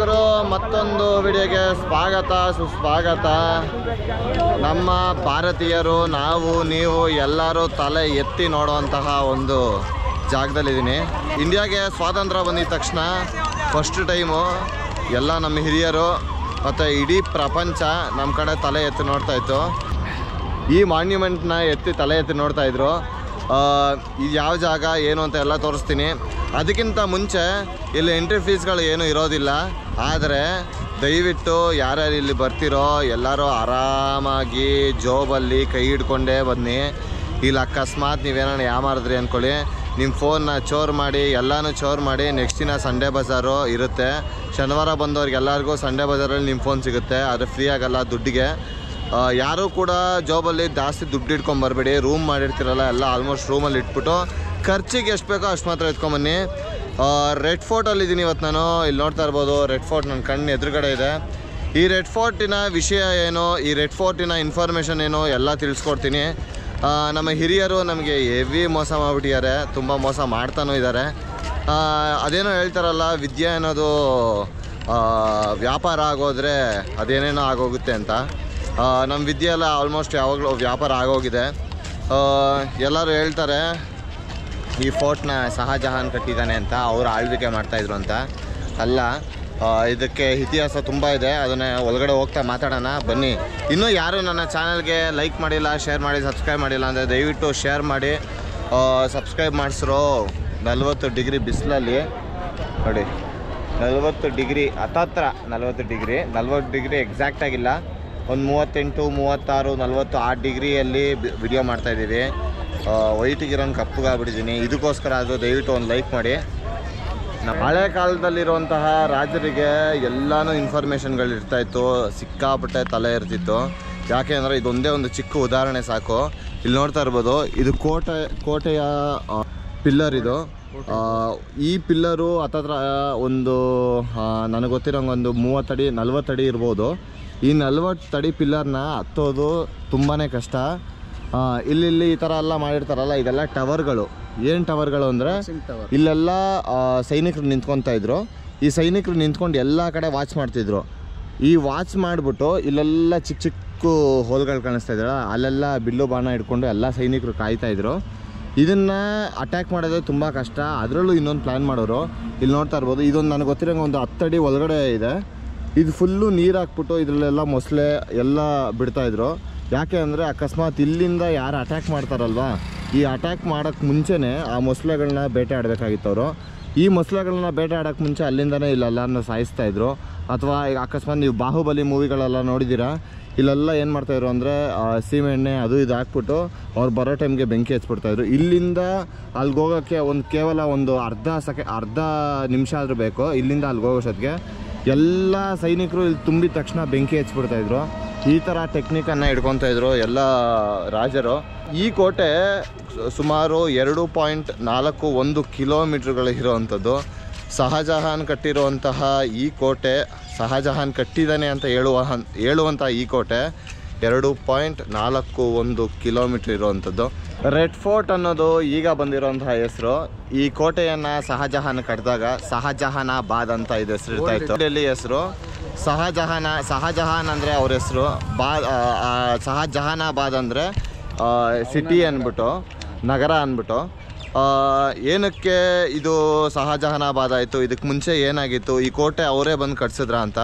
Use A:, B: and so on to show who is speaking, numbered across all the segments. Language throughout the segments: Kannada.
A: ವೀಕ್ಷಕರು ಮತ್ತೊಂದು ವಿಡಿಯೋಗೆ ಸ್ವಾಗತ ಸುಸ್ವಾಗತ ನಮ್ಮ ಭಾರತೀಯರು ನಾವು ನೀವು ಎಲ್ಲರೂ ತಲೆ ಎತ್ತಿ ನೋಡುವಂತಹ ಒಂದು ಜಾಗದಲ್ಲಿದ್ದೀನಿ ಇಂಡಿಯಾಗೆ ಸ್ವಾತಂತ್ರ್ಯ ಬಂದಿದ ತಕ್ಷಣ ಫಸ್ಟ್ ಟೈಮು ಎಲ್ಲ ನಮ್ಮ ಹಿರಿಯರು ಮತ್ತು ಇಡೀ ಪ್ರಪಂಚ ನಮ್ಮ ಕಡೆ ತಲೆ ಎತ್ತಿ ನೋಡ್ತಾ ಇತ್ತು ಈ ಮಾನ್ಯುಮೆಂಟ್ನ ಎತ್ತಿ ತಲೆ ಎತ್ತಿ ನೋಡ್ತಾ ಇದ್ರು ಆ, ಇದು ಯಾವ ಜಾಗ ಏನು ಅಂತ ಎಲ್ಲ ತೋರಿಸ್ತೀನಿ ಅದಕ್ಕಿಂತ ಮುಂಚೆ ಇಲ್ಲಿ ಎಂಟ್ರಿ ಫೀಸ್ಗಳು ಏನೂ ಇರೋದಿಲ್ಲ ಆದರೆ ದಯವಿಟ್ಟು ಯಾರ್ಯಾರು ಇಲ್ಲಿ ಬರ್ತಿರೋ ಎಲ್ಲರೂ ಆರಾಮಾಗಿ ಜೋಬಲ್ಲಿ ಕೈ ಹಿಡ್ಕೊಂಡೇ ಬನ್ನಿ ಇಲ್ಲಿ ಅಕಸ್ಮಾತ್ ನೀವೇನಾರು ಯಾಮಾರಿದ್ರಿ ಅಂದ್ಕೊಳ್ಳಿ ನಿಮ್ಮ ಫೋನ್ನ ಚೋರ್ ಮಾಡಿ ಎಲ್ಲನೂ ಚೋರ್ ಮಾಡಿ ನೆಕ್ಸ್ಟ್ ದಿನ ಸಂಡೇ ಬಜಾರು ಇರುತ್ತೆ ಶನಿವಾರ ಬಂದವ್ರಿಗೆ ಎಲ್ಲರಿಗೂ ಸಂಡೇ ಬಜಾರಲ್ಲಿ ನಿಮ್ಮ ಫೋನ್ ಸಿಗುತ್ತೆ ಆದರೆ ಫ್ರೀ ಆಗಲ್ಲ ದುಡ್ಡಿಗೆ ಆ, ಯಾರೂ ಕೂಡ ಜಾಬಲ್ಲಿ ಜಾಸ್ತಿ ದುಡ್ಡು ಇಟ್ಕೊಂಡ್ ಬರಬೇಡಿ ರೂಮ್ ಮಾಡಿರ್ತೀರಲ್ಲ ಎಲ್ಲ ಆಲ್ಮೋಸ್ಟ್ ರೂಮಲ್ಲಿ ಇಟ್ಬಿಟ್ಟು ಖರ್ಚಿಗೆ ಎಷ್ಟು ಬೇಕೋ ಅಷ್ಟು ಮಾತ್ರ ಎತ್ಕೊಂಬನ್ನಿ ರೆಡ್ ಫೋರ್ಟಲ್ಲಿ ಇದ್ದೀನಿ ಇವತ್ತು ನಾನು ಇಲ್ಲಿ ನೋಡ್ತಾ ಇರ್ಬೋದು ರೆಡ್ ಫೋರ್ಟ್ ನನ್ನ ಕಣ್ಣು ಎದುರುಗಡೆ ಇದೆ ಈ ರೆಡ್ ಫೋರ್ಟಿನ ವಿಷಯ ಏನು ಈ ರೆಡ್ ಫೋರ್ಟಿನ ಇನ್ಫಾರ್ಮೇಷನ್ ಏನು ಎಲ್ಲ ತಿಳಿಸ್ಕೊಡ್ತೀನಿ ಆ, ನಮ್ಮ ಹಿರಿಯರು ನಮಗೆ ಹೆವಿ ಮೋಸ ಮಾಡಿಬಿಟ್ಟಿದ್ದಾರೆ ತುಂಬ ಮೋಸ ಮಾಡ್ತಾನೂ ಇದ್ದಾರೆ ಆ, ಅದೇನೋ ಹೇಳ್ತಾರಲ್ಲ ವಿದ್ಯೆ ಅನ್ನೋದು ಆ, ವ್ಯಾಪಾರ ಆಗೋದ್ರೆ ಅದೇನೇನೋ ಆಗೋಗುತ್ತೆ ಅಂತ ಆ, ನಮ್ಮ ವಿದ್ಯೆ ಎಲ್ಲ ಆಲ್ಮೋಸ್ಟ್ ಯಾವಾಗಲೂ ವ್ಯಾಪಾರ ಆಗೋಗಿದೆ ಆ, ಎಲ್ಲರೂ ಹೇಳ್ತಾರೆ ಈ ಫೋರ್ಟ್ನ ಶಹಜಹಾನ್ ಕಟ್ಟಿದ್ದಾನೆ ಅಂತ ಅವರು ಆಳ್ವಿಕೆ ಮಾಡ್ತಾಯಿದ್ರು ಅಂತ ಅಲ್ಲ ಆ, ಇದಕ್ಕೆ ಇತಿಹಾಸ ತುಂಬ ಇದೆ ಅದನ್ನೇ ಒಳಗಡೆ ಹೋಗ್ತಾ ಮಾತಾಡೋಣ ಬನ್ನಿ ಇನ್ನೂ ಯಾರು ನನ್ನ ಚಾನಲ್ಗೆ ಲೈಕ್ ಮಾಡಿಲ್ಲ ಶೇರ್ ಮಾಡಿ ಸಬ್ಸ್ಕ್ರೈಬ್ ಮಾಡಿಲ್ಲ ಅಂದರೆ ದಯವಿಟ್ಟು ಶೇರ್ ಮಾಡಿ ಸಬ್ಸ್ಕ್ರೈಬ್ ಮಾಡಿಸ್ರೋ ನಲ್ವತ್ತು ಡಿಗ್ರಿ ಬಿಸಿಲಲ್ಲಿ ನೋಡಿ ನಲ್ವತ್ತು ಡಿಗ್ರಿ ಹತ್ತತ್ರ ನಲ್ವತ್ತು ಡಿಗ್ರಿ ನಲ್ವತ್ತು ಡಿಗ್ರಿ ಎಕ್ಸಾಕ್ಟ್ ಆಗಿಲ್ಲ ಒಂದು ಮೂವತ್ತೆಂಟು ಮೂವತ್ತಾರು ನಲ್ವತ್ತು ಆ ಡಿಗ್ರಿಯಲ್ಲಿ ವಿಡಿಯೋ ಮಾಡ್ತಾಯಿದ್ದೀವಿ ವೈಟಿಗಿರೋನ್ ಕಪ್ಪಗಾಗ್ಬಿಟ್ಟಿದ್ದೀನಿ ಇದಕ್ಕೋಸ್ಕರ ಅದು ದಯವಿಟ್ಟು ಒಂದು ಲೈಕ್ ಮಾಡಿ ನಮ್ಮ ಹಳೆ ಕಾಲದಲ್ಲಿರುವಂತಹ ರಾಜರಿಗೆ ಎಲ್ಲಾನು ಇನ್ಫಾರ್ಮೇಷನ್ಗಳು ಇರ್ತಾಯಿತ್ತು ಸಿಕ್ಕಾಪಟ್ಟೆ ತಲೆ ಇರ್ತಿತ್ತು ಯಾಕೆ ಅಂದರೆ ಇದೊಂದೇ ಒಂದು ಚಿಕ್ಕ ಉದಾಹರಣೆ ಸಾಕು ಇಲ್ಲಿ ನೋಡ್ತಾ ಇರ್ಬೋದು ಇದು ಕೋಟೆ ಕೋಟೆಯ ಪಿಲ್ಲರ್ ಇದು ಆ, ಈ ಪಿಲ್ಲರು ಹತ್ತತ್ರ ಒಂದು ಆ, ನನಗೆ ಗೊತ್ತಿರೋಂಗೆ ಒಂದು ಮೂವತ್ತಡಿ ನಲ್ವತ್ತಡಿ ಇರ್ಬೋದು ಈ ನಲ್ವತ್ತಡಿ ಪಿಲ್ಲರ್ನ ಹತ್ತೋದು ತುಂಬಾ ಕಷ್ಟ ಆ, ಇಲ್ಲಿ ಈ ಥರ ಎಲ್ಲ ಮಾಡಿರ್ತಾರಲ್ಲ ಇದೆಲ್ಲ ಟವರ್ಗಳು ಏನು ಟವರ್ಗಳು ಅಂದರೆ ಇಲ್ಲೆಲ್ಲ ಆ, ಸೈನಿಕರು ನಿಂತ್ಕೊತಾ ಇದ್ರು ಈ ಸೈನಿಕರು ನಿಂತ್ಕೊಂಡು ಎಲ್ಲ ಕಡೆ ವಾಚ್ ಮಾಡ್ತಿದ್ರು ಈ ವಾಚ್ ಮಾಡಿಬಿಟ್ಟು ಇಲ್ಲೆಲ್ಲ ಚಿಕ್ಕ ಚಿಕ್ಕ ಹೋಲ್ಗಳು ಕಾಣಿಸ್ತಾ ಇದ್ದಾಳ ಅಲ್ಲೆಲ್ಲ ಬಿಲ್ಲು ಬಾಣ ಹಿಡ್ಕೊಂಡು ಎಲ್ಲ ಸೈನಿಕರು ಕಾಯ್ತಾ ಇದ್ರು ಇದನ್ನು ಅಟ್ಯಾಕ್ ಮಾಡೋದು ತುಂಬ ಕಷ್ಟ ಅದರಲ್ಲೂ ಇನ್ನೊಂದು ಪ್ಲ್ಯಾನ್ ಮಾಡೋರು ಇಲ್ಲಿ ನೋಡ್ತಾ ಇರ್ಬೋದು ಇದೊಂದು ನನಗೆ ಗೊತ್ತಿರೋಂಗೆ ಒಂದು ಹತ್ತಡಿ ಒಳಗಡೆ ಇದೆ ಇದು ಫುಲ್ಲು ನೀರು ಹಾಕ್ಬಿಟ್ಟು ಇದರಲ್ಲೆಲ್ಲ ಮೊಸಳೆ ಎಲ್ಲ ಬಿಡ್ತಾಯಿದ್ರು ಯಾಕೆ ಅಂದರೆ ಅಕಸ್ಮಾತ್ ಇಲ್ಲಿಂದ ಯಾರು ಅಟ್ಯಾಕ್ ಮಾಡ್ತಾರಲ್ವಾ ಈ ಅಟ್ಯಾಕ್ ಮಾಡೋಕ್ಕೆ ಮುಂಚೆನೇ ಆ ಮೊಸಳೆಗಳನ್ನ ಬೇಟೆ ಆಡಬೇಕಾಗಿತ್ತು ಅವರು ಈ ಮೊಸಳೆಗಳನ್ನ ಬೇಟೆ ಆಡೋಕ್ಕೆ ಮುಂಚೆ ಅಲ್ಲಿಂದನೇ ಇಲ್ಲೆಲ್ಲರನ್ನ ಸಾಯಿಸ್ತಾ ಇದ್ರು ಅಥವಾ ಈಗ ಅಕಸ್ಮಾತ್ ನೀವು ಬಾಹುಬಲಿ ಮೂವಿಗಳೆಲ್ಲ ನೋಡಿದ್ದೀರಾ ಇಲ್ಲೆಲ್ಲ ಏನು ಮಾಡ್ತಾಯಿದ್ರು ಅಂದರೆ ಸೀಮೆಎಣ್ಣೆ ಅದು ಇದು ಹಾಕ್ಬಿಟ್ಟು ಅವ್ರು ಬರೋ ಟೈಮ್ಗೆ ಬೆಂಕಿ ಹಚ್ಬಿಡ್ತಾಯಿದ್ರು ಇಲ್ಲಿಂದ ಅಲ್ಲಿಗೆ ಹೋಗೋಕ್ಕೆ ಒಂದು ಕೇವಲ ಒಂದು ಅರ್ಧ ಸೆಕೆ ಅರ್ಧ ನಿಮಿಷ ಆದರೂ ಬೇಕು ಇಲ್ಲಿಂದ ಅಲ್ಲಿಗೆ ಹೋಗೋಷ್ಟೊತ್ತಿಗೆ ಎಲ್ಲ ಸೈನಿಕರು ಇಲ್ಲಿ ತುಂಬಿದ ತಕ್ಷಣ ಬೆಂಕಿ ಹಚ್ಬಿಡ್ತಾಯಿದ್ರು ಈ ಥರ ಟೆಕ್ನಿಕನ್ನು ಹಿಡ್ಕೊತಾ ಇದ್ರು ಎಲ್ಲ ರಾಜರು ಈ ಕೋಟೆ ಸು- ಸುಮಾರು ಎರಡು ಪಾಯಿಂಟ್ ನಾಲ್ಕು ಒಂದು ಕಿಲೋಮೀಟ್ರ್ಗಳು ಇರೋವಂಥದ್ದು ಶಹಜಹಾನ್ ಕಟ್ಟಿರುವಂತಹ ಈ ಕೋಟೆ ಶಹಜಹಾನ್ ಕಟ್ಟಿದ್ದಾನೆ ಅಂತ ಹೇಳುವ ಹನ್- ಹೇಳುವಂಥ ಈ ಕೋಟೆ ಎರಡು ಪಾಯಿಂಟ್ ನಾಲ್ಕು ಒಂದು ಕಿಲೋಮೀಟ್ರ್ ಇರುವಂಥದ್ದು ರೆಡ್ ಫೋರ್ಟ್ ಅನ್ನೋದು ಈಗ ಬಂದಿರುವಂತಹ ಹೆಸರು ಈ ಕೋಟೆಯನ್ನು ಶಹಜಹಾನ್ ಕಟ್ಟಿದಾಗ ಶಹಜಹಾನಾಬಾದ್ ಅಂತ ಇದು ಹೆಸರು ಇರ್ತಾ ಇತ್ತು ಡೆಲ್ಲಿ ಹೆಸರು ಶಹಜಹಾನ ಶಹಜಹಾನ್ ಅಂದರೆ ಅವ್ರ ಹೆಸರು ಬಾ ಆ, ಆ, ಶಹಜಹಾನಾಬಾದ್ ಅಂದರೆ ಸಿಟಿ ಅಂದ್ಬಿಟ್ಟು ನಗರ ಅಂದ್ಬಿಟ್ಟು ಆ, ಏನಕ್ಕೆ ಇದು ಶಹಜಹಾನಾಬಾದ್ ಆಯಿತು ಇದಕ್ಕೆ ಮುಂಚೆ ಏನಾಗಿತ್ತು ಈ ಕೋಟೆ ಅವರೇ ಬಂದು ಕಟ್ಸಿದ್ರ ಅಂತ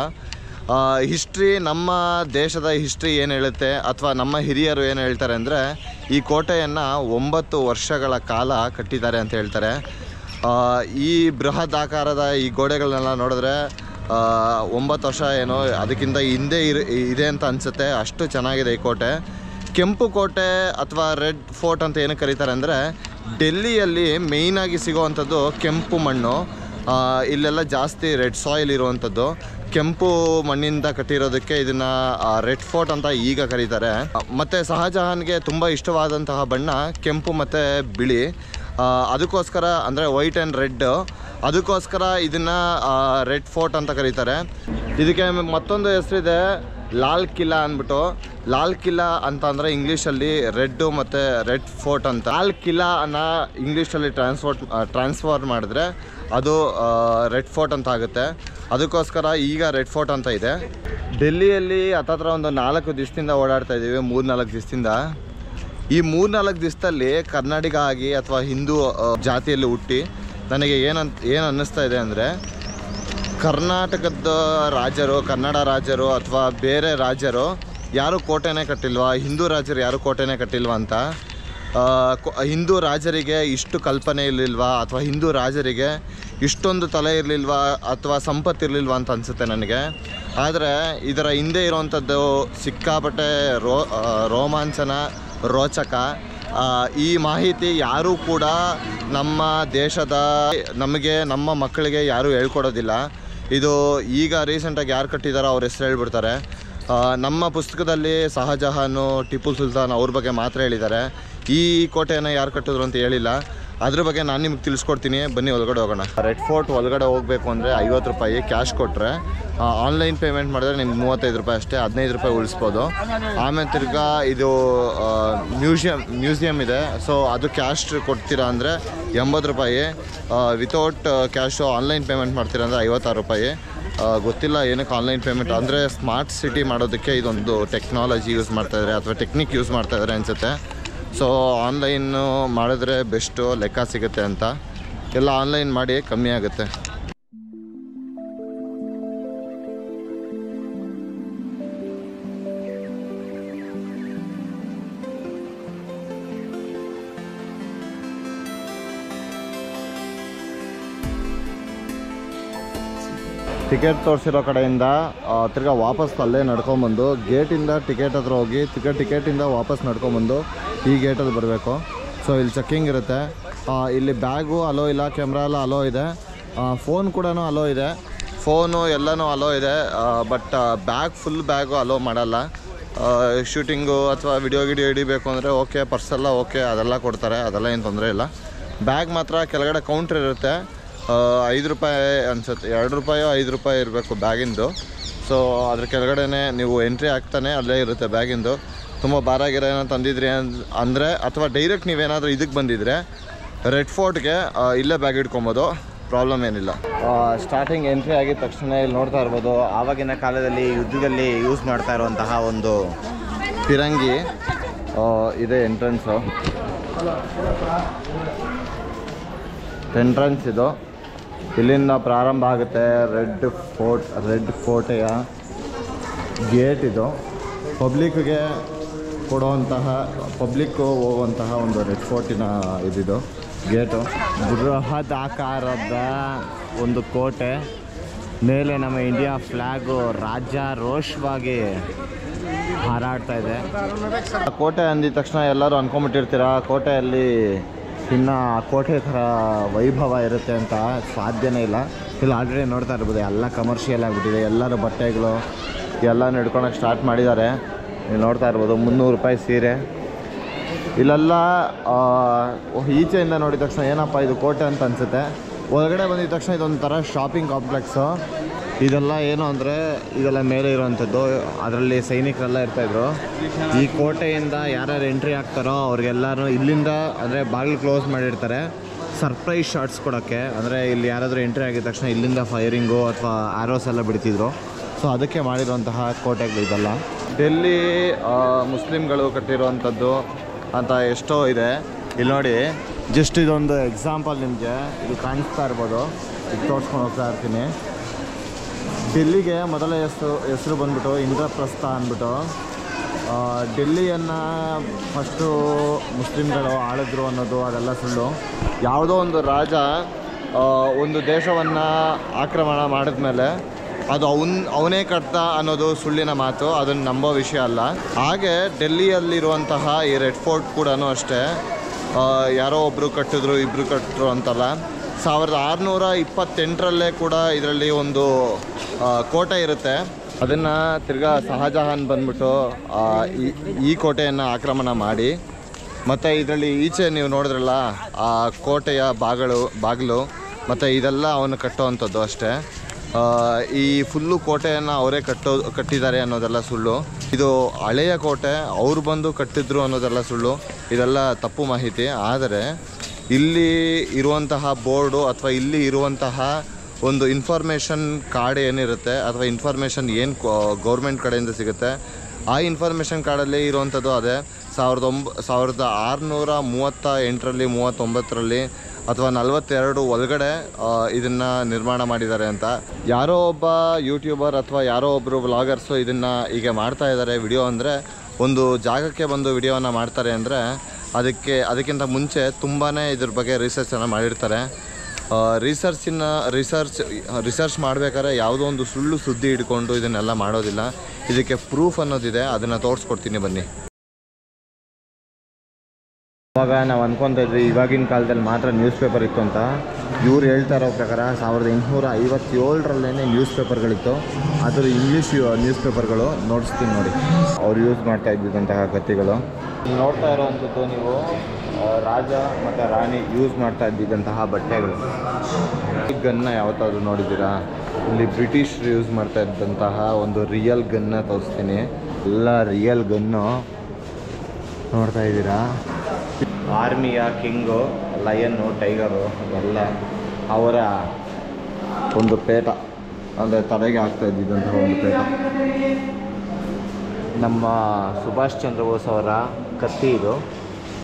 A: ಹಿಸ್ಟ್ರಿ ನಮ್ಮ ದೇಶದ ಹಿಸ್ಟ್ರಿ ಏನು ಹೇಳುತ್ತೆ ಅಥವಾ ನಮ್ಮ ಹಿರಿಯರು ಏನು ಹೇಳ್ತಾರೆ ಅಂದರೆ ಈ ಕೋಟೆಯನ್ನು ಒಂಬತ್ತು ವರ್ಷಗಳ ಕಾಲ ಕಟ್ಟಿದ್ದಾರೆ ಅಂತ ಹೇಳ್ತಾರೆ ಆ, ಈ ಬೃಹತ್ ಆಕಾರದ ಈ ಗೋಡೆಗಳನ್ನೆಲ್ಲ ನೋಡಿದ್ರೆ ಆ, ಒಂಬತ್ತು ವರ್ಷ ಏನೋ ಅದಕ್ಕಿಂತ ಹಿಂದೆ ಇರ್ ಇದೆ ಅಂತ ಅನಿಸುತ್ತೆ ಅಷ್ಟು ಚೆನ್ನಾಗಿದೆ ಈ ಕೋಟೆ ಕೆಂಪು ಕೋಟೆ ಅಥವಾ ರೆಡ್ ಫೋರ್ಟ್ ಅಂತ ಏನಕ್ಕೆ ಕರೀತಾರೆ ಅಂದರೆ ಡೆಲ್ಲಿಯಲ್ಲಿ ಮೇಯ್ನಾಗಿ ಸಿಗೋವಂಥದ್ದು ಕೆಂಪು ಮಣ್ಣು ಆ, ಇಲ್ಲೆಲ್ಲ ಜಾಸ್ತಿ ರೆಡ್ ಸಾಯಿಲ್ ಇರುವಂಥದ್ದು ಕೆಂಪು ಮಣ್ಣಿಂದ ಕಟ್ಟಿರೋದಕ್ಕೆ ಇದನ್ನು ರೆಡ್ ಫೋರ್ಟ್ ಅಂತ ಈಗ ಕರೀತಾರೆ ಮತ್ತು ಶಹಜಹಾನ್ಗೆ ತುಂಬ ಇಷ್ಟವಾದಂತಹ ಬಣ್ಣ ಕೆಂಪು ಮತ್ತು ಬಿಳಿ ಆ, ಅದಕ್ಕೋಸ್ಕರ ಅಂದರೆ ವೈಟ್ ಆ್ಯಂಡ್ ರೆಡ್ ಅದಕ್ಕೋಸ್ಕರ ಇದನ್ನು ರೆಡ್ ಫೋರ್ಟ್ ಅಂತ ಕರೀತಾರೆ ಇದಕ್ಕೆ ಮತ್ತೊಂದು ಹೆಸರಿದೆ ಲಾಲ್ ಕಿಲಾ ಅಂದ್ಬಿಟ್ಟು ಲಾಲ್ ಕಿಲಾ ಅಂತ ಅಂದರೆ ಇಂಗ್ಲೀಷಲ್ಲಿ ರೆಡ್ಡು ಮತ್ತು ರೆಡ್ ಫೋರ್ಟ್ ಅಂತ ಲಾಲ್ ಕಿಲಾ ಅನ್ನ ಇಂಗ್ಲೀಷಲ್ಲಿ ಟ್ರಾನ್ಸ್ಫೋರ್ಟ್ ಟ್ರಾನ್ಸ್ಫರ್ ಮಾಡಿದ್ರೆ ಅದು ರೆಡ್ ಫೋರ್ಟ್ ಅಂತ ಆಗುತ್ತೆ ಅದಕ್ಕೋಸ್ಕರ ಈಗ ರೆಡ್ ಫೋರ್ಟ್ ಅಂತ ಇದೆ ಡೆಲ್ಲಿಯಲ್ಲಿ ಹತ್ತತ್ರ ಒಂದು ನಾಲ್ಕು ದಿವಸದಿಂದ ಓಡಾಡ್ತಾ ಇದ್ದೀವಿ ಮೂರು ನಾಲ್ಕು ದಿವಸದಿಂದ ಈ ಮೂರು ನಾಲ್ಕು ದಿವಸದಲ್ಲಿ ಕರ್ನಾಟಕ ಆಗಿ ಅಥವಾ ಹಿಂದೂ ಆ, ಜಾತಿಯಲ್ಲಿ ಹುಟ್ಟಿ ನನಗೆ ಏನಂತ ಏನು ಅನ್ನಿಸ್ತಾ ಇದೆ ಅಂದರೆ ಕರ್ನಾಟಕದ ರಾಜರು ಕನ್ನಡ ರಾಜರು ಅಥವಾ ಬೇರೆ ರಾಜರು ಯಾರು ಕೋಟೆನೇ ಕಟ್ಟಿಲ್ವಾ ಹಿಂದೂ ರಾಜರು ಯಾರು ಕೋಟೆನೇ ಕಟ್ಟಿಲ್ವಾ ಅಂತ ಆ, ಕೊ- ಹಿಂದೂ ರಾಜರಿಗೆ ಇಷ್ಟು ಕಲ್ಪನೆ ಇರಲಿಲ್ವಾ ಅಥವಾ ಹಿಂದೂ ರಾಜರಿಗೆ ಇಷ್ಟೊಂದು ತಲೆ ಇರಲಿಲ್ವಾ ಅಥವಾ ಸಂಪತ್ತು ಇರಲಿಲ್ವಾ ಅಂತ ಅನಿಸುತ್ತೆ ನನಗೆ ಆದರೆ ಇದರ ಹಿಂದೆ ಇರುವಂಥದ್ದು ಸಿಕ್ಕಾಪಟ್ಟೆ ರೋ ಆ, ರೋಮಾಂಚನ ರೋಚಕ ಆ, ಈ ಮಾಹಿತಿ ಯಾರೂ ಕೂಡ ನಮ್ಮ ದೇಶದ ನಮಗೆ ನಮ್ಮ ಮಕ್ಕಳಿಗೆ ಯಾರೂ ಹೇಳ್ಕೊಡೋದಿಲ್ಲ ಇದು ಈಗ ರೀಸೆಂಟಾಗಿ ಯಾರು ಕಟ್ಟಿದಾರೋ ಅವ್ರ ಹೆಸರು ಹೇಳ್ಬಿಡ್ತಾರೆ ಆ, ನಮ್ಮ ಪುಸ್ತಕದಲ್ಲಿ ಶಹಜಹಾನು ಟಿಪ್ಪು ಸುಲ್ತಾನ್ ಅವ್ರ ಬಗ್ಗೆ ಮಾತ್ರ ಹೇಳಿದ್ದಾರೆ ಈ ಕೋಟೆಯನ್ನು ಯಾರು ಕಟ್ಟಿದ್ರು ಅಂತ ಹೇಳಿಲ್ಲ ಅದ್ರ ಬಗ್ಗೆ ನಾನು ನಿಮ್ಗೆ ತಿಳಿಸ್ಕೊಡ್ತೀನಿ ಬನ್ನಿ ಒಳಗಡೆ ಹೋಗೋಣ ರೆಡ್ ಫೋರ್ಟ್ ಒಳಗಡೆ ಹೋಗಬೇಕು ಅಂದರೆ ಐವತ್ತು ರೂಪಾಯಿ ಕ್ಯಾಶ್ ಕೊಟ್ಟರೆ ಆನ್ಲೈನ್ ಪೇಮೆಂಟ್ ಮಾಡಿದ್ರೆ ನಿಮ್ಗೆ ಮೂವತ್ತೈದು ರೂಪಾಯಿ ಅಷ್ಟೇ ಹದಿನೈದು ರೂಪಾಯಿ ಉಳಿಸ್ಬೋದು ಆಮೇಲೆ ತಿರ್ಗಾ ಇದು ಮ್ಯೂಸಿಯಂ ಮ್ಯೂಸಿಯಂ ಇದೆ ಸೊ ಅದು ಕ್ಯಾಶ್ ಕೊಡ್ತೀರಾ ಅಂದರೆ ಎಂಬತ್ತು ರೂಪಾಯಿ ವಿತೌಟ್ ಕ್ಯಾಶು ಆನ್ಲೈನ್ ಪೇಮೆಂಟ್ ಮಾಡ್ತೀರಾ ಅಂದರೆ ಐವತ್ತಾರು ರೂಪಾಯಿ ಆ, ಗೊತ್ತಿಲ್ಲ ಏನಕ್ಕೆ ಆನ್ಲೈನ್ ಪೇಮೆಂಟ್ ಅಂದರೆ ಸ್ಮಾರ್ಟ್ ಸಿಟಿ ಮಾಡೋದಕ್ಕೆ ಇದೊಂದು ಟೆಕ್ನಾಲಜಿ ಯೂಸ್ ಮಾಡ್ತಾಯಿದ್ದಾರೆ ಅಥವಾ ಟೆಕ್ನಿಕ್ ಯೂಸ್ ಮಾಡ್ತಾಯಿದ್ದಾರೆ ಅನಿಸುತ್ತೆ ಸೊ ಆನ್ಲೈನು ಮಾಡಿದ್ರೆ ಬೆಸ್ಟು ಲೆಕ್ಕ ಸಿಗುತ್ತೆ ಅಂತ ಎಲ್ಲ ಆನ್ಲೈನ್ ಮಾಡಿ ಕಮ್ಮಿ ಆಗುತ್ತೆ ಟಿಕೆಟ್ ತೋರಿಸಿರೋ ಕಡೆಯಿಂದ ಆ, ತಿರ್ಗಾ ವಾಪಸ್ ಅಲ್ಲೇ ನಡ್ಕೊಂಬಂದು ಗೇಟಿಂದ ಟಿಕೆಟ್ ಹತ್ರ ಹೋಗಿ ತಿರ್ಗಾ ಟಿಕೆಟಿಂದ ವಾಪಸ್ ನಡ್ಕೊಂಬಂದು ಈ ಗೇಟಲ್ಲಿ ಬರಬೇಕು ಸೊ ಇಲ್ಲಿ ಚೆಕ್ಕಿಂಗ್ ಇರುತ್ತೆ ಆ, ಇಲ್ಲಿ ಬ್ಯಾಗು ಅಲೋ ಇಲ್ಲ ಕ್ಯಾಮ್ರಾ ಎಲ್ಲ ಅಲೋ ಇದೆ ಫೋನ್ ಕೂಡ ಅಲೋ ಇದೆ ಫೋನು ಎಲ್ಲನೂ ಅಲೋ ಇದೆ but bag full bag allow ಮಾಡಲ್ಲ ಶೂಟಿಂಗು ಅಥವಾ ವಿಡಿಯೋ ಗಿಡಿಯೋ ಹಿಡಿಬೇಕು ಅಂದರೆ ಓಕೆ ಪರ್ಸೆಲ್ಲ ಓಕೆ ಅದೆಲ್ಲ ಕೊಡ್ತಾರೆ ಅದೆಲ್ಲ ಏನು ತೊಂದರೆ ಇಲ್ಲ ಬ್ಯಾಗ್ ಮಾತ್ರ ಕೆಳಗಡೆ ಕೌಂಟ್ರ್ ಇರುತ್ತೆ ಆ, ಐದು ರೂಪಾಯಿ ಅನ್ಸುತ್ತೆ ಎರಡು ರೂಪಾಯೋ ಐದು ರೂಪಾಯಿ ಇರಬೇಕು ಬ್ಯಾಗಿಂದು ಸೊ ಅದ್ರ ಕೆಳಗಡೆನೆ ನೀವು ಎಂಟ್ರಿ ಆಗ್ತಾನೆ ಅಲ್ಲೇ ಇರುತ್ತೆ ಬ್ಯಾಗಿಂದು ತುಂಬ ಭಾರ ಗಿರ ಏನೋ ತಂದಿದ್ರಿ ಅಂದ್- ಅಂದರೆ ಅಥವಾ ಡೈರೆಕ್ಟ್ ನೀವೇನಾದರೂ ಇದಕ್ಕೆ ಬಂದಿದ್ರೆ ರೆಡ್ ಫೋರ್ಟ್ಗೆ ಇಲ್ಲೇ ಬ್ಯಾಗ್ ಇಟ್ಕೊಬೋದು ಪ್ರಾಬ್ಲಮ್ ಏನಿಲ್ಲ ಸ್ಟಾರ್ಟಿಂಗ್ ಎಂಟ್ರಿ ಆಗಿದ ತಕ್ಷಣ ಇಲ್ಲಿ ನೋಡ್ತಾ ಇರ್ಬೋದು ಆವಾಗಿನ ಕಾಲದಲ್ಲಿ ಯುದ್ಧದಲ್ಲಿ ಯೂಸ್ ಮಾಡ್ತಾ ಇರುವಂತಹ ಒಂದು ಫಿರಂಗಿ ಆ, ಇದೆ ಎಂಟ್ರೆನ್ಸು ಎಂಟ್ರೆನ್ಸ್ ಇದು ಇಲ್ಲಿಂದ ಪ್ರಾರಂಭ ಆಗುತ್ತೆ ರೆಡ್ ಫೋರ್ಟ್ ರೆಡ್ ಕೋಟೆಯ ಗೇಟ್ ಇದು ಪಬ್ಲಿಕ್ಗೆ ಕೊಡುವಂತಹ ಪಬ್ಲಿಕ್ಕು ಹೋಗುವಂತಹ ಒಂದು ರೆಡ್ ಫೋರ್ಟಿನ ಇದಿದು ಗೇಟು ಬೃಹತ್ ಆಕಾರದ ಒಂದು ಕೋಟೆ ಮೇಲೆ ನಮ್ಮ ಇಂಡಿಯಾ ಫ್ಲ್ಯಾಗು ರಾಜ್ಯ ರೋಷವಾಗಿ ಹಾರಾಡ್ತಾ ಇದೆ ಕೋಟೆ ಅಂದಿದ ತಕ್ಷಣ ಎಲ್ಲರೂ ಅನ್ಕೊಂಬಿಟ್ಟಿರ್ತೀರ ಕೋಟೆಯಲ್ಲಿ ಇನ್ನು ಕೋಟೆ ಥರ ವೈಭವ ಇರುತ್ತೆ ಅಂತ ಸಾಧ್ಯನೇ ಇಲ್ಲ ಇಲ್ಲಿ ಆಲ್ರೆಡಿ ನೋಡ್ತಾ ಇರ್ಬೋದು ಎಲ್ಲ ಕಮರ್ಷಿಯಲ್ ಆಗಿಬಿಟ್ಟಿದೆ ಎಲ್ಲರೂ ಬಟ್ಟೆಗಳು ಎಲ್ಲ ನಡ್ಕೊಳಕ್ಕೆ ಸ್ಟಾರ್ಟ್ ಮಾಡಿದ್ದಾರೆ ನೀವು ನೋಡ್ತಾ ಇರ್ಬೋದು ಮುನ್ನೂರು ರೂಪಾಯಿ ಸೀರೆ ಇಲ್ಲೆಲ್ಲ ಆ, ಈಚೆಯಿಂದ ನೋಡಿದ ತಕ್ಷಣ ಏನಪ್ಪ ಇದು ಕೋಟೆ ಅಂತ ಅನಿಸುತ್ತೆ ಒಳಗಡೆ ಬಂದಿದ ತಕ್ಷಣ ಇದೊಂಥರ ಶಾಪಿಂಗ್ ಕಾಂಪ್ಲೆಕ್ಸು ಇದೆಲ್ಲ ಏನು ಅಂದರೆ ಇದೆಲ್ಲ ಮೇಲೆ ಇರುವಂಥದ್ದು ಅದರಲ್ಲಿ ಸೈನಿಕರೆಲ್ಲ ಇರ್ತಾಯಿದ್ರು ಈ ಕೋಟೆಯಿಂದ ಯಾರ್ಯಾರು ಎಂಟ್ರಿ ಆಗ್ತಾರೋ ಅವ್ರಿಗೆಲ್ಲರೂ ಇಲ್ಲಿಂದ ಅಂದರೆ ಬಾಗಿಲು ಕ್ಲೋಸ್ ಮಾಡಿರ್ತಾರೆ ಸರ್ಪ್ರೈಸ್ ಶಾಟ್ಸ್ ಕೊಡೋಕ್ಕೆ ಅಂದರೆ ಇಲ್ಲಿ ಯಾರಾದರೂ ಎಂಟ್ರಿ ಆಗಿದ ತಕ್ಷಣ ಇಲ್ಲಿಂದ ಫೈರಿಂಗು ಅಥವಾ ಆರೋಸ್ ಎಲ್ಲ ಬಿಡ್ತಿದ್ರು ಸೊ ಅದಕ್ಕೆ ಮಾಡಿರುವಂತಹ ಕೋಟೆಗಳು ಇದೆಲ್ಲ ಡೆಲ್ಲಿ ಆ, ಮುಸ್ಲಿಮ್ಗಳು ಕಟ್ಟಿರುವಂಥದ್ದು ಅಂತ ಎಷ್ಟೋ ಇದೆ ಇಲ್ಲಿ ನೋಡಿ ಜಸ್ಟ್ ಇದೊಂದು ಎಕ್ಸಾಂಪಲ್ ನಿಮಗೆ ಇದು ಕಾಣಿಸ್ತಾ ಇರ್ಬೋದು ಇದು ತೋರಿಸ್ಕೊಂಡು ಹೋಗ್ತಾ ಇರ್ತೀನಿ ಡೆಲ್ಲಿಗೆ ಮೊದಲ ಹೆಸರು ಹೆಸರು ಬಂದ್ಬಿಟ್ಟು ಇಂದ್ರಪ್ರಸ್ಥ ಅಂದ್ಬಿಟ್ಟು ಆ, ಡೆಲ್ಲಿಯನ್ನು ಫಸ್ಟು ಮುಸ್ಲಿಮ್ಗಳು ಆಳಿದ್ರು ಅನ್ನೋದು ಅದೆಲ್ಲ ಸುಳ್ಳು ಯಾವುದೋ ಒಂದು ರಾಜ ಆ, ಒಂದು ದೇಶವನ್ನು ಆಕ್ರಮಣ ಮಾಡಿದ್ಮೇಲೆ ಅದು ಅವನ್ ಅವನೇ ಕಟ್ಟ ಅನ್ನೋದು ಸುಳ್ಳಿನ ಮಾತು ಅದನ್ನು ನಂಬೋ ವಿಷಯ ಅಲ್ಲ ಹಾಗೆ ಡೆಲ್ಲಿಯಲ್ಲಿರುವಂತಹ ಈ ರೆಡ್ ಫೋರ್ಟ್ ಕೂಡ ಅಷ್ಟೇ ಆ, ಯಾರೋ ಒಬ್ಬರು ಕಟ್ಟಿದ್ರು ಇಬ್ಬರು ಕಟ್ಟಿದ್ರು ಅಂತಲ್ಲ ಸಾವಿರದ ಆರುನೂರ ಇಪ್ಪತ್ತೆಂಟರಲ್ಲೇ ಕೂಡ ಇದರಲ್ಲಿ ಒಂದು ಆ, ಕೋಟೆ ಇರುತ್ತೆ ಅದನ್ನು ತಿರ್ಗಾ ಶಹಜಹಾನ್ ಬಂದ್ಬಿಟ್ಟು ಆ, ಈ- ಈ ಕೋಟೆಯನ್ನು ಆಕ್ರಮಣ ಮಾಡಿ ಮತ್ತು ಇದರಲ್ಲಿ ಈಚೆ ನೀವು ನೋಡಿದ್ರಲ್ಲ ಆ ಕೋಟೆಯ ಬಾಗಳು ಬಾಗಿಲು ಮತ್ತು ಇದೆಲ್ಲ ಅವನು ಕಟ್ಟುವಂಥದ್ದು ಅಷ್ಟೇ ಆ, ಈ ಫುಲ್ಲು ಕೋಟೆಯನ್ನು ಅವರೇ ಕಟ್ಟೋ ಕಟ್ಟಿದ್ದಾರೆ ಅನ್ನೋದೆಲ್ಲ ಸುಳ್ಳು ಇದು ಹಳೆಯ ಕೋಟೆ ಅವ್ರು ಬಂದು ಕಟ್ಟಿದ್ರು ಅನ್ನೋದೆಲ್ಲ ಸುಳ್ಳು ಇದೆಲ್ಲ ತಪ್ಪು ಮಾಹಿತಿ ಆದರೆ ಇಲ್ಲಿ ಇರುವಂತಹ ಬೋರ್ಡು ಅಥವಾ ಇಲ್ಲಿ ಇರುವಂತಹ ಒಂದು ಇನ್ಫಾರ್ಮೇಷನ್ ಕಾರ್ಡ್ ಏನಿರುತ್ತೆ ಅಥವಾ ಇನ್ಫಾರ್ಮೇಷನ್ ಏನು ಗೌರ್ಮೆಂಟ್ ಕಡೆಯಿಂದ ಸಿಗುತ್ತೆ ಆ ಇನ್ಫಾರ್ಮೇಷನ್ ಕಾರ್ಡಲ್ಲಿ ಇರುವಂಥದ್ದು ಅದೇ ಸಾವಿರದ ಒಂಬ ಸಾವಿರದ ಆರುನೂರ ಮೂವತ್ತ ಎಂಟರಲ್ಲಿ ಮೂವತ್ತೊಂಬತ್ತರಲ್ಲಿ ಅಥವಾ ನಲವತ್ತೆರಡು ಒಳಗಡೆ ಇದನ್ನು ನಿರ್ಮಾಣ ಮಾಡಿದ್ದಾರೆ ಅಂತ ಯಾರೋ ಒಬ್ಬ ಯೂಟ್ಯೂಬರ್ ಅಥವಾ ಯಾರೋ ಒಬ್ಬರು ವ್ಲಾಗರ್ಸು ಇದನ್ನು ಈಗ ಮಾಡ್ತಾ ಇದ್ದಾರೆ ವಿಡಿಯೋ ಅಂದರೆ ಒಂದು ಜಾಗಕ್ಕೆ ಬಂದು ವಿಡಿಯೋನ ಮಾಡ್ತಾರೆ ಅಂದರೆ ಅದಕ್ಕೆ ಅದಕ್ಕಿಂತ ಮುಂಚೆ ತುಂಬಾ ಇದ್ರ ಬಗ್ಗೆ ರಿಸರ್ಚನ್ನು ಮಾಡಿರ್ತಾರೆ ರಿಸರ್ಚಿನ ರಿಸರ್ಚ್ ರಿಸರ್ಚ್ ಮಾಡಬೇಕಾದ್ರೆ ಯಾವುದೋ ಒಂದು ಸುಳ್ಳು ಸುದ್ದಿ ಹಿಡ್ಕೊಂಡು ಇದನ್ನೆಲ್ಲ ಮಾಡೋದಿಲ್ಲ ಇದಕ್ಕೆ ಪ್ರೂಫ್ ಅನ್ನೋದಿದೆ ಅದನ್ನು ತೋರಿಸ್ಕೊಡ್ತೀನಿ ಬನ್ನಿ ಅವಾಗ ನಾವು ಅನ್ಕೊತಾ ಇದ್ವಿ ಇವಾಗಿನ ಕಾಲದಲ್ಲಿ ಮಾತ್ರ ನ್ಯೂಸ್ ಪೇಪರ್ ಇತ್ತು ಅಂತ ಇವ್ರು ಹೇಳ್ತಾ ಇರೋ ಪ್ರಕಾರ ಸಾವಿರದ ಎಂಟುನೂರ ಐವತ್ತೇಳರಲ್ಲೇ ನ್ಯೂಸ್ ಪೇಪರ್ಗಳಿತ್ತು ಅದರ ಇಂಗ್ಲೀಷ್ ನ್ಯೂಸ್ ಪೇಪರ್ಗಳು ನೋಡಿಸ್ತೀನಿ ನೋಡಿ ಅವ್ರು ಯೂಸ್ ಮಾಡ್ತಾ ಇದ್ದಿದ್ದಂತಹ ಕತ್ತಿಗಳು ಇಲ್ಲಿ ನೋಡ್ತಾ ಇರೋವಂಥದ್ದು ನೀವು ಆ, ರಾಜ ಮತ್ತು ರಾಣಿ ಯೂಸ್ ಮಾಡ್ತಾ ಇದ್ದಿದ್ದಂತಹ ಬಟ್ಟೆಗಳು ಈ ಗನ್ನ ಯಾವತ್ತಾದ್ರೂ ನೋಡಿದ್ದೀರಾ ಇಲ್ಲಿ ಬ್ರಿಟಿಷರು ಯೂಸ್ ಮಾಡ್ತಾ ಇದ್ದಂತಹ ಒಂದು ರಿಯಲ್ ಗನ್ನ ತೋರಿಸ್ತೀನಿ ಎಲ್ಲ ರಿಯಲ್ ಗನ್ನು ನೋಡ್ತಾ ಇದ್ದೀರಾ ಆರ್ಮಿಯ ಕಿಂಗು ಲಯನ್ನು ಟೈಗರು ಎಲ್ಲ ಅವರ ಒಂದು ಪೇಟ ಅಂದರೆ ತಲೆಗೆ ಆಗ್ತಾ ಇದ್ದಿದ್ದಂತಹ ಒಂದು ಪೇಟ ನಮ್ಮ ಸುಭಾಷ್ ಚಂದ್ರ ಬೋಸ್ ಅವರ ಕತ್ತಿ ಇದು